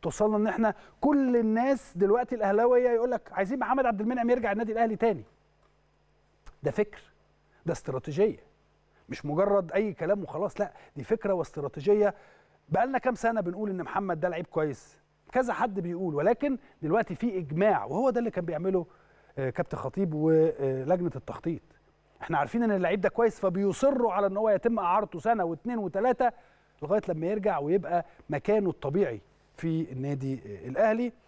وتوصلنا ان احنا كل الناس دلوقتي الاهلاويه يقول لك عايزين محمد عبد المنعم يرجع النادي الاهلي تاني ده فكر ده استراتيجيه مش مجرد اي كلام وخلاص لا دي فكره واستراتيجيه بقالنا كام سنه بنقول ان محمد ده لعيب كويس كذا حد بيقول ولكن دلوقتي في اجماع وهو ده اللي كان بيعمله آه، كابتن خطيب ولجنه التخطيط احنا عارفين ان اللعيب ده كويس فبيصروا على ان هو يتم اعارته سنه واثنين وثلاثه لغايه لما يرجع ويبقى مكانه الطبيعي في النادي آه، الاهلي